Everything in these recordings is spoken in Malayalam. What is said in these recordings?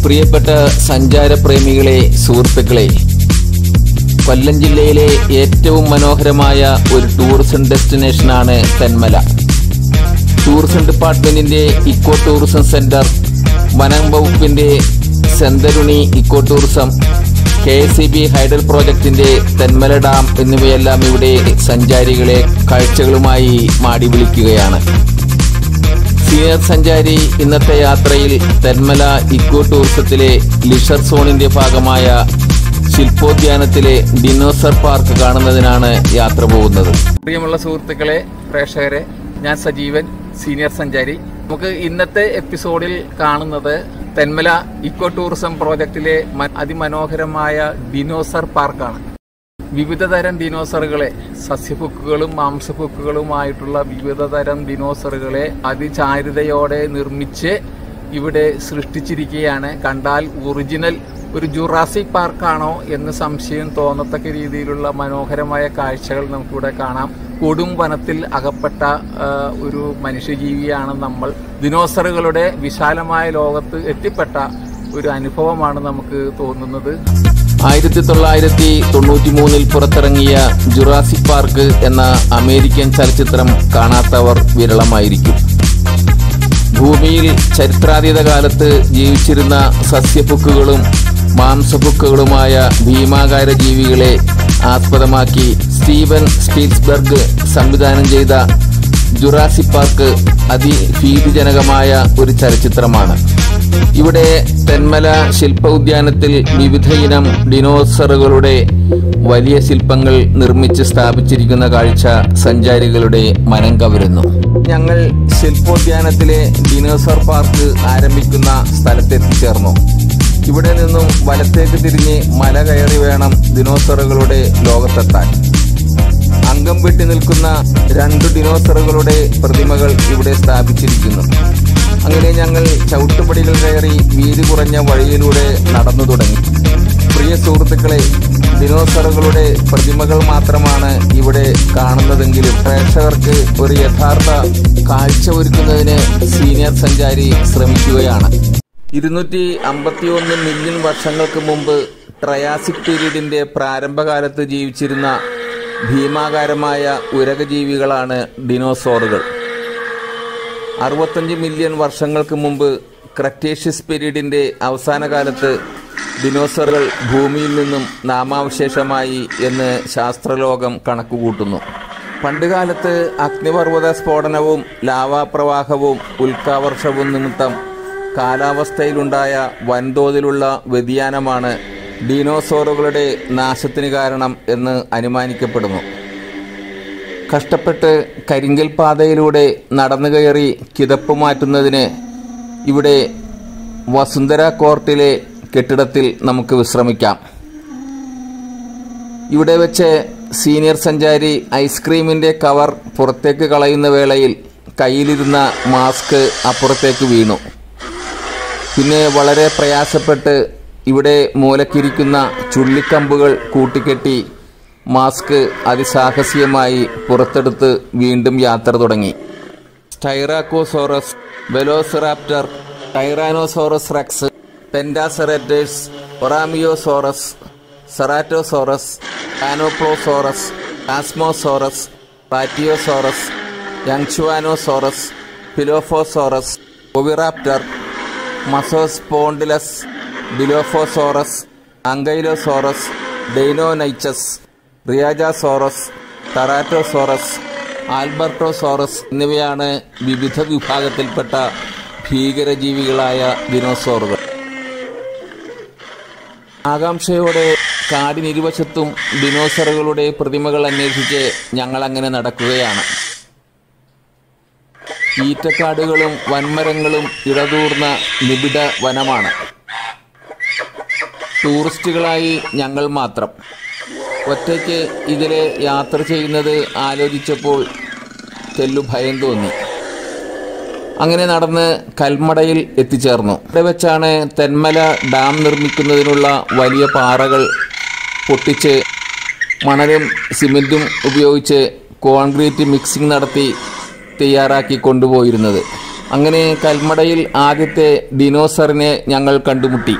പ്രിയപ്പെട്ട സഞ്ചാരപ്രേമികളെ സുഹൃത്തുക്കളെ കൊല്ലം ജില്ലയിലെ ഏറ്റവും മനോഹരമായ ഒരു ടൂറിസം ഡെസ്റ്റിനേഷനാണ് തെന്മല ടൂറിസം ഡിപ്പാർട്ട്മെന്റിന്റെ ഇക്കോ ടൂറിസം സെന്റർ വനം വകുപ്പിന്റെ Shendurney eco tourism K S E B hydel പ്രോജക്ടിന്റെ തെന്മല ഡാം എന്നിവയെല്ലാം ഇവിടെ സഞ്ചാരികളെ കാഴ്ചകളുമായി മാടി വിളിക്കുകയാണ് സീനിയർ സഞ്ചാരി ഇന്നത്തെ യാത്രയിൽ തെന്മല ഇക്കോ ടൂറിസത്തിലെ ലിഷർ സോണിന്റെ ഭാഗമായ ശില്പോദ്യാനത്തിലെ ഡിനോസർ പാർക്ക് കാണുന്നതിനാണ് യാത്ര പോകുന്നത് പ്രിയമുള്ള സുഹൃത്തുക്കളെ പ്രേക്ഷകരെ ഞാൻ സജീവൻ സീനിയർ സഞ്ചാരി നമുക്ക് ഇന്നത്തെ എപ്പിസോഡിൽ കാണുന്നത് തെന്മല ഇക്കോ ടൂറിസം പ്രോജക്റ്റിലെ മ- അതിമനോഹരമായ ഡിനോസർ പാർക്കാണ് വിവിധതരം ഡിനോസറുകളെ സസ്യഭുക്കുകളും മാംസഭുക്കുകളുമായിട്ടുള്ള വിവിധതരം ഡിനോസറുകളെ അതിചാരുതയോടെ നിർമ്മിച്ച് ഇവിടെ സൃഷ്ടിച്ചിരിക്കുകയാണ് കണ്ടാൽ ഒറിജിനൽ ഒരു ജുറാസിക് പാർക്കാണോ എന്ന് സംശയം തോന്നത്തക്ക രീതിയിലുള്ള മനോഹരമായ കാഴ്ചകൾ നമുക്കിവിടെ കാണാം കൊടും വനത്തിൽ അകപ്പെട്ട ആ, ഒരു മനുഷ്യജീവിയാണ് നമ്മൾ ദിനോസറുകളുടെ വിശാലമായ ലോകത്ത് എത്തിപ്പെട്ട ഒരു അനുഭവമാണ് നമുക്ക് തോന്നുന്നത് ആയിരത്തി തൊള്ളായിരത്തി തൊണ്ണൂറ്റി മൂന്നിൽ പുറത്തിറങ്ങിയ ജുറാസിക് പാർക്ക് എന്ന അമേരിക്കൻ ചലച്ചിത്രം കാണാത്തവർ വിരളമായിരിക്കും ഭൂമിയിൽ ചരിത്രാതീത കാലത്ത് ജീവിച്ചിരുന്ന സസ്യപുക്കുകളും മാംസപുക്കുകളുമായ ഭീമാകാര ജീവികളെ ആസ്പദമാക്കി സ്റ്റീവൻ സ്പീൽസ്ബർഗ് സംവിധാനം ചെയ്ത ജുറാസിക് പാർക്ക് അതിഭീതിജനകമായ ഒരു ചലച്ചിത്രമാണ് ഇവിടെ തെന്മല ശില്പ ഉദ്യാനത്തിൽ വിവിധ ഇനം ഡിനോസറുകളുടെ വലിയ ശില്പങ്ങൾ നിർമ്മിച്ച് സ്ഥാപിച്ചിരിക്കുന്ന കാഴ്ച സഞ്ചാരികളുടെ മനം കവരുന്നു ഞങ്ങൾ ശില്പോദ്യാനത്തിലെ ഡിനോസർ പാർക്ക് ആരംഭിക്കുന്ന സ്ഥലത്തെത്തിച്ചേർന്നു ഇവിടെ നിന്നും വലത്തേക്ക് തിരിഞ്ഞ് മല കയറി വേണം ദിനോസറുകളുടെ ലോകത്തെത്താൻ അംഗം വിട്ടി നിൽക്കുന്ന രണ്ട് ഡിനോസറുകളുടെ പ്രതിമകൾ ഇവിടെ സ്ഥാപിച്ചിരിക്കുന്നു അങ്ങനെ ഞങ്ങൾ ചവിട്ടുപടികൾ കയറി വീതി കുറഞ്ഞ വഴിയിലൂടെ നടന്നു തുടങ്ങി പ്രിയ സുഹൃത്തുക്കളെ ഡിനോസറുകളുടെ പ്രതിമകൾ മാത്രമാണ് ഇവിടെ കാണുന്നതെങ്കിലും പ്രേക്ഷകർക്ക് ഒരു യഥാർത്ഥ കാഴ്ച ഒരുക്കുന്നതിന് സീനിയർ സഞ്ചാരി ശ്രമിക്കുകയാണ് ഇരുന്നൂറ്റി അമ്പത്തിയൊന്ന് മില്യൺ വർഷങ്ങൾക്ക് മുമ്പ് ട്രയാസിക് പീരീഡിന്റെ പ്രാരംഭകാലത്ത് ജീവിച്ചിരുന്ന ഭീമാകാരമായ ഉരകജീവികളാണ് ഡിനോസോറുകൾ അറുപത്തഞ്ച് മില്യൺ വർഷങ്ങൾക്ക് മുമ്പ് ക്രറ്റേഷ്യസ് പീരീഡിന്റെ അവസാന കാലത്ത് ഡിനോസറുകൾ ഭൂമിയിൽ നിന്നും നാമാവശേഷമായി എന്ന് ശാസ്ത്രലോകം കണക്കുകൂട്ടുന്നു പണ്ടുകാലത്ത് അഗ്നിപർവ്വത സ്ഫോടനവും ലാവാപ്രവാഹവും ഉൽക്കാവർഷവും നിമിത്തം കാലാവസ്ഥയിലുണ്ടായ വൻതോതിലുള്ള വ്യതിയാനമാണ് ഡിനോസോറുകളുടെ നാശത്തിന് കാരണം എന്ന് അനുമാനിക്കപ്പെടുന്നു കഷ്ടപ്പെട്ട് കരിങ്കൽ പാതയിലൂടെ നടന്നു കയറി കിതപ്പ് മാറ്റുന്നതിന് ഇവിടെ വസുന്ധര കോർട്ടിലെ കെട്ടിടത്തിൽ നമുക്ക് വിശ്രമിക്കാം ഇവിടെ വെച്ച് സീനിയർ സഞ്ചാരി ഐസ്ക്രീമിൻ്റെ കവർ പുറത്തേക്ക് കളയുന്ന വേളയിൽ കയ്യിലിരുന്ന മാസ്ക് അപ്പുറത്തേക്ക് വീണു പിന്നെ വളരെ പ്രയാസപ്പെട്ട് ഇവിടെ മൂലക്കിരിക്കുന്ന ചുള്ളിക്കമ്പുകൾ കൂട്ടിക്കെട്ടി മാസ്ക് അതിസാഹസികമായി പുറത്തെടുത്ത് വീണ്ടും യാത്ര തുടങ്ങി സ്റ്റൈറാക്കോസോറസ് വെലോസിറാപ്റ്റർ ടൈറാനോസോറസ് റെക്സ് പെൻഡാസെറേറ്റേഴ്സ് ഒറാമിയോസോറസ് സെറാറ്റോസോറസ് ആനോപ്ലോസോറസ് ആസ്മോസോറസ് പാറ്റിയോസോറസ് യങ്ചുവാനോസോറസ് ഫിലോഫോസോറസ് ഒവിറാപ്റ്റർ മസോസ്പോണ്ടിലസ് ബിലോഫോസോറസ് അങ്കൈലോസോറസ് ഡെയ്നോനൈച്ചസ് റിയാജാസോറസ് ടറാറ്റോസോറസ് ആൽബർട്ടോസോറസ് എന്നിവയാണ് വിവിധ വിഭാഗത്തിൽപ്പെട്ട ഭീകരജീവികളായ ദിനോസോറുകൾ ആകാംക്ഷയോടെ കാടിനിരുവശത്തും ദിനോസറുകളുടെ പ്രതിമകൾ അന്വേഷിച്ച് ഞങ്ങൾ അങ്ങനെ നടക്കുകയാണ് ഈറ്റക്കാടുകളും വൻമരങ്ങളും ഇടതൂർന്ന നിബിഡ വനമാണ് ടൂറിസ്റ്റുകളായി ഞങ്ങൾ മാത്രം ഒറ്റയ്ക്ക് ഇതിലെ യാത്ര ചെയ്യുന്നത് ആലോചിച്ചപ്പോൾ തെല്ലു ഭയം തോന്നി അങ്ങനെ നടന്ന് കൽമടയിൽ എത്തിച്ചേർന്നു ഇവിടെ വെച്ചാണ് തെന്മല ഡാം നിർമ്മിക്കുന്നതിനുള്ള വലിയ പാറകൾ പൊട്ടിച്ച് മണലും സിമെൻറ്റും ഉപയോഗിച്ച് കോൺക്രീറ്റ് മിക്സിംഗ് നടത്തി തയ്യാറാക്കി കൊണ്ടുപോയിരുന്നത് അങ്ങനെ കൽമടയിൽ ആദ്യത്തെ ഡിനോസറിനെ ഞങ്ങൾ കണ്ടുമുട്ടി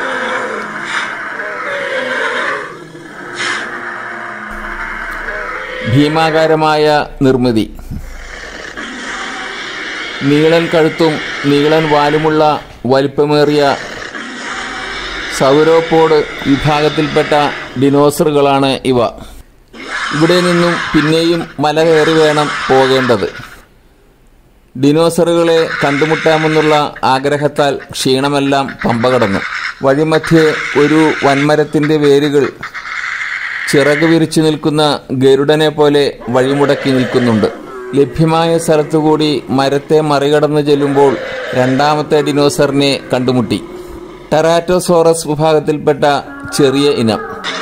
ഭീമാകാരമായ നിർമ്മിതി നീളൻ കഴുത്തും നീളൻ വാലുമുള്ള വലിപ്പമേറിയ സൗരോപോഡ് വിഭാഗത്തിൽപ്പെട്ട ഡിനോസറുകളാണ് ഇവ ഇവിടെ നിന്നും പിന്നെയും മല കയറി വേണം പോകേണ്ടത് ഡിനോസറുകളെ കണ്ടുമുട്ടാമെന്നുള്ള ആഗ്രഹത്താൽ ക്ഷീണമെല്ലാം പമ്പ കടന്നു വഴിമധ്യേ ഒരു വൻമരത്തിൻ്റെ വേരുകൾ ചിറക് വിരിച്ചു നിൽക്കുന്ന ഗരുഡനെ പോലെ വഴിമുടക്കി നിൽക്കുന്നുണ്ട് ലഭ്യമായ സ്ഥലത്തുകൂടി മരത്തെ മറികടന്ന് ചെല്ലുമ്പോൾ രണ്ടാമത്തെ ഡിനോസറിനെ കണ്ടുമുട്ടി ടെറാറ്റോസോറസ് വിഭാഗത്തിൽപ്പെട്ട ചെറിയ ഇനം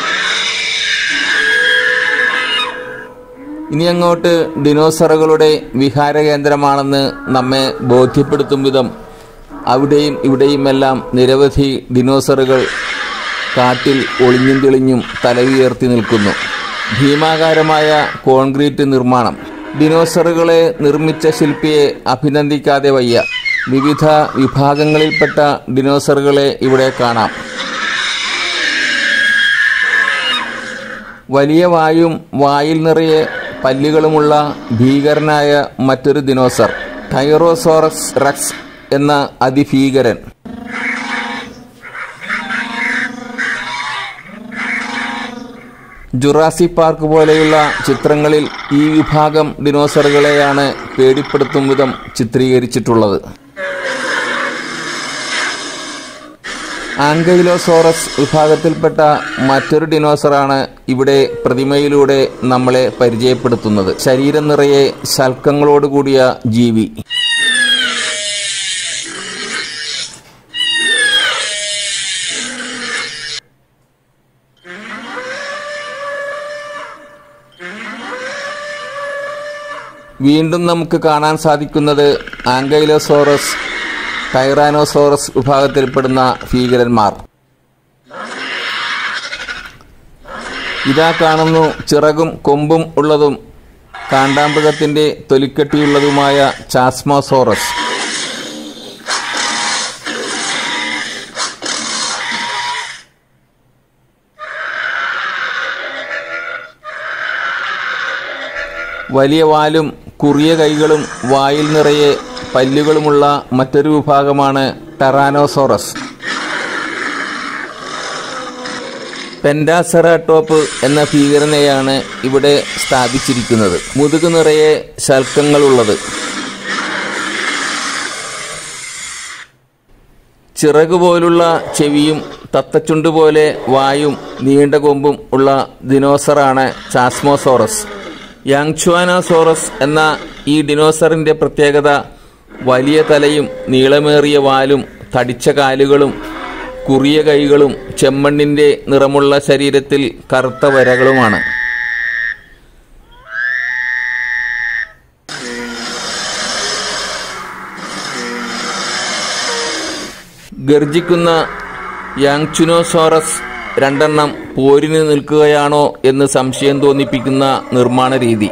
ഇനി അങ്ങോട്ട് ഡിനോസറുകളുടെ വിഹാര കേന്ദ്രമാണെന്ന് നമ്മെ ബോധ്യപ്പെടുത്തും വിധം അവിടെയും ഇവിടെയുമെല്ലാം നിരവധി ഡിനോസറുകൾ കാട്ടിൽ ഒളിഞ്ഞും തെളിഞ്ഞും തലയുയർത്തി നിൽക്കുന്നു ഭീമാകാരമായ കോൺക്രീറ്റ് നിർമ്മാണം ഡിനോസറുകളെ നിർമ്മിച്ച ശില്പിയെ അഭിനന്ദിക്കാതെ വയ്യ വിവിധ വിഭാഗങ്ങളിൽപ്പെട്ട ഡിനോസറുകളെ ഇവിടെ കാണാം വലിയ വായും വായിൽ നിറയെ പല്ലുകളുമുള്ള ഭീകരനായ മറ്റൊരു ദിനോസർ ടൈറോസോറസ് റക്സ് എന്ന അതിഭീകരൻ ജുറാസിക് പാർക്ക് പോലെയുള്ള ചിത്രങ്ങളിൽ ഈ വിഭാഗം ഡിനോസറുകളെയാണ് പേടിപ്പെടുത്തും വിധം ചിത്രീകരിച്ചിട്ടുള്ളത് ആങ്കൈലോസോറസ് വിഭാഗത്തിൽപ്പെട്ട മറ്റൊരു ഡിനോസറാണ് ഇവിടെ പ്രതിമയിലൂടെ നമ്മളെ പരിചയപ്പെടുത്തുന്നത് ശരീരം നിറയെ ശൽക്കങ്ങളോടുകൂടിയ ജീവി വീണ്ടും നമുക്ക് കാണാൻ സാധിക്കുന്നത് ആങ്കൈലോസോറസ് ടൈറാനോസോറസ് വിഭാഗത്തിൽപ്പെടുന്ന ഭീകരന്മാർ ഇതാ കാണുന്നു ചിറകും കൊമ്പും ഉള്ളതും കാണ്ടാമൃഗത്തിന്റെ തൊലിക്കെട്ടിയുള്ളതുമായ ചാസ്മോസോറസ് വലിയ വാലും കുറിയ കൈകളും വായിൽ നിറയെ പല്ലുകളുമുള്ള മറ്റൊരു വിഭാഗമാണ് ടെറാനോസോറസ് പെൻഡാസെറാട്ടോപ്പ് എന്ന ഭീകരനെയാണ് ഇവിടെ സ്ഥാപിച്ചിരിക്കുന്നത് മുതുക് നിറയെ ശൽക്കങ്ങളുള്ളത് ചിറക് പോലുള്ള ചെവിയും തത്തച്ചുണ്ട് പോലെ വായും നീണ്ട കൊമ്പും ഉള്ള ദിനോസറാണ് ചാസ്മോസോറസ് യാങ്ച്വാനോസോറസ് എന്ന ഈ ഡിനോസറിന്റെ പ്രത്യേകത വലിയ തലയും നീളമേറിയ വാലും തടിച്ച കാലുകളും കുറിയ കൈകളും ചെമ്മണ്ണിന്റെ നിറമുള്ള ശരീരത്തിൽ കറുത്ത വരകളുമാണ് ഗർജിക്കുന്ന യാങ്ചുനോസോറസ് രണ്ടെണ്ണം പോരിന് നിൽക്കുകയാണോ എന്ന് സംശയം തോന്നിപ്പിക്കുന്ന നിർമ്മാണ രീതി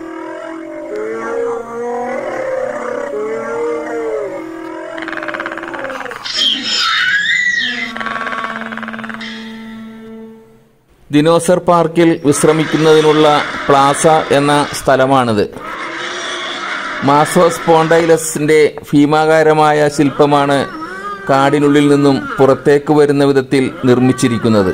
ദിനോസർ പാർക്കിൽ വിശ്രമിക്കുന്നതിനുള്ള പ്ലാസ എന്ന സ്ഥലമാണിത് മാസോസ് പോണ്ടൈലസിന്റെ ഭീമാകാരമായ ശില്പമാണ് കാടിനുള്ളിൽ നിന്നും പുറത്തേക്ക് വരുന്ന വിധത്തിൽ നിർമ്മിച്ചിരിക്കുന്നത്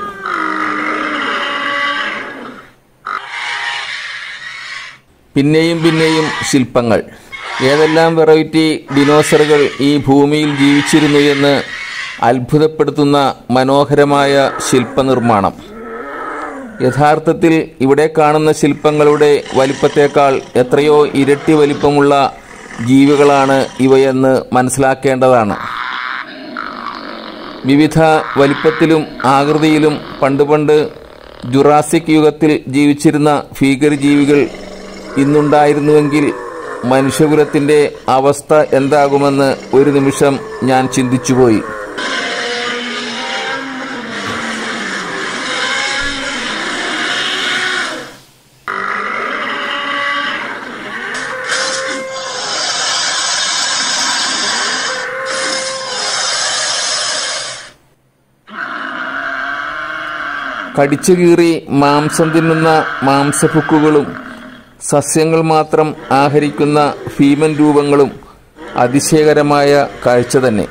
പിന്നെയും പിന്നെയും ശില്പങ്ങൾ ഏതെല്ലാം വെറൈറ്റി ഡിനോസറുകൾ ഈ ഭൂമിയിൽ ജീവിച്ചിരുന്നു എന്ന് അത്ഭുതപ്പെടുത്തുന്ന മനോഹരമായ ശില്പനിർമ്മാണം യഥാർത്ഥത്തിൽ ഇവിടെ കാണുന്ന ശില്പങ്ങളുടെ വലിപ്പത്തേക്കാൾ എത്രയോ ഇരട്ടി വലിപ്പമുള്ള ജീവികളാണ് ഇവയെന്ന് മനസ്സിലാക്കേണ്ടതാണ് വിവിധ വലിപ്പത്തിലും ആകൃതിയിലും പണ്ട് പണ്ട് ജുറാസിക് യുഗത്തിൽ ജീവിച്ചിരുന്ന ഭീകരജീവികൾ ഇന്നുണ്ടായിരുന്നുവെങ്കിൽ മനുഷ്യകുലത്തിൻ്റെ അവസ്ഥ എന്താകുമെന്ന് ഒരു നിമിഷം ഞാൻ ചിന്തിച്ചുപോയി കടിച്ചു കീറി മാംസം തിന്നുന്ന മാംസഭുക്കുകളും സസ്യങ്ങൾ മാത്രം ആഹരിക്കുന്ന ഭീമൻ രൂപങ്ങളും അതിശയകരമായ കാഴ്ച തന്നെ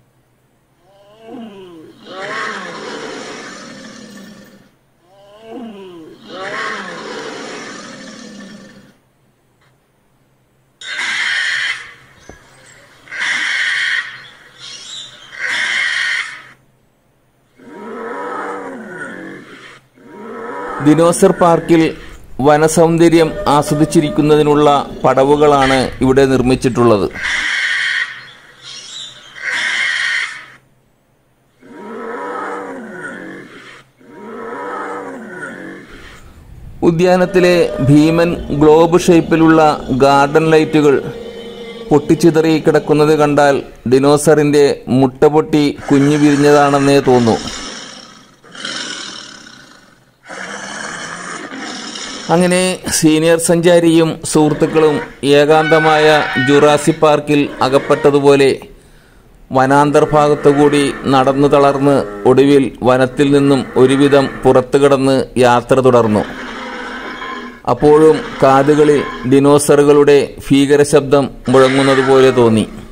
ദിനോസർ പാർക്കിൽ വനസൗന്ദര്യം ആസ്വദിച്ചിരിക്കുന്നതിനുള്ള പടവുകളാണ് ഇവിടെ നിർമ്മിച്ചിട്ടുള്ളത് ഉദ്യാനത്തിലെ ഭീമൻ ഗ്ലോബ് ഷേപ്പിലുള്ള ഗാർഡൻ ലൈറ്റുകൾ പൊട്ടിച്ചിതറി കിടക്കുന്നത് കണ്ടാൽ ഡിനോസറിന്റെ മുട്ട പൊട്ടി കുഞ്ഞു വിരിഞ്ഞതാണെന്നേ തോന്നൂ അങ്ങനെ സീനിയർ സഞ്ചാരിയും സുഹൃത്തുക്കളും ഏകാന്തമായ ജുറാസി പാർക്കിൽ അകപ്പെട്ടതുപോലെ വനാന്തർ ഭാഗത്തുകൂടി നടന്നു തളർന്ന് ഒടുവിൽ വനത്തിൽ നിന്നും ഒരുവിധം പുറത്തു കടന്ന് യാത്ര തുടർന്നു അപ്പോഴും കാതുകളിൽ ഡിനോസറുകളുടെ ഭീകര ശബ്ദം മുഴങ്ങുന്നതുപോലെ തോന്നി